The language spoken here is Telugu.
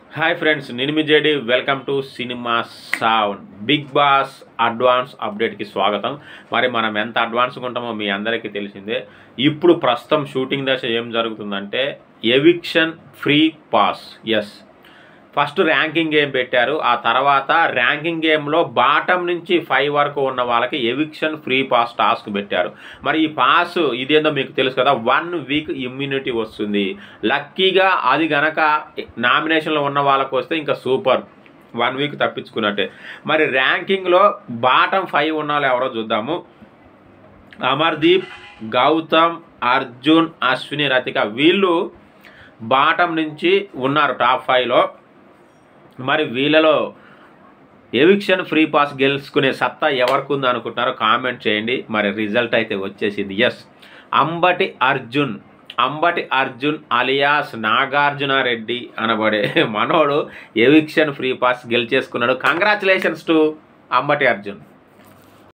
హాయ్ ఫ్రెండ్స్ నేను మీ JD welcome to cinema sound big boss advance అప్డేట్కి స్వాగతం మరి మనం ఎంత అడ్వాన్స్గా ఉంటామో మీ అందరికీ తెలిసిందే ఇప్పుడు ప్రస్తుతం షూటింగ్ దశ ఏం జరుగుతుందంటే eviction free passes first ranking game పెట్టారు ఆ తర్వాత ర్యాంకింగ్ గేమ్లో బాటం నుంచి ఫైవ్ వరకు ఉన్న వాళ్ళకి ఎవిక్షన్ ఫ్రీ పాస్ టాస్క్ పెట్టారు మరి ఈ పాస్ ఇదేందో మీకు తెలుసు కదా వన్ వీక్ ఇమ్యూనిటీ వస్తుంది లక్కీగా అది గనక నామినేషన్లో ఉన్న వాళ్ళకి వస్తే ఇంకా సూపర్ వన్ వీక్ తప్పించుకున్నట్టే మరి ర్యాంకింగ్లో బాటం ఫైవ్ ఉన్న వాళ్ళు ఎవరో చూద్దాము అమర్దీప్ గౌతమ్ అర్జున్ అశ్విని రతిక వీళ్ళు బాటం నుంచి ఉన్నారు టాప్ ఫైవ్లో మరి వీళ్ళలో ఎవిక్షన్ ఫ్రీ పాస్ గెలుచుకునే సత్తా ఎవరికి ఉంది అనుకుంటున్నారో కామెంట్ చేయండి మరి రిజల్ట్ అయితే వచ్చేసింది ఎస్ అంబటి అర్జున్ అంబటి అర్జున్ అలియాస్ నాగార్జున రెడ్డి అనబడే మనోడు ఎవిక్షన్ ఫ్రీ పాస్ గెలిచేసుకున్నాడు కంగ్రాచులేషన్స్ టు అంబటి అర్జున్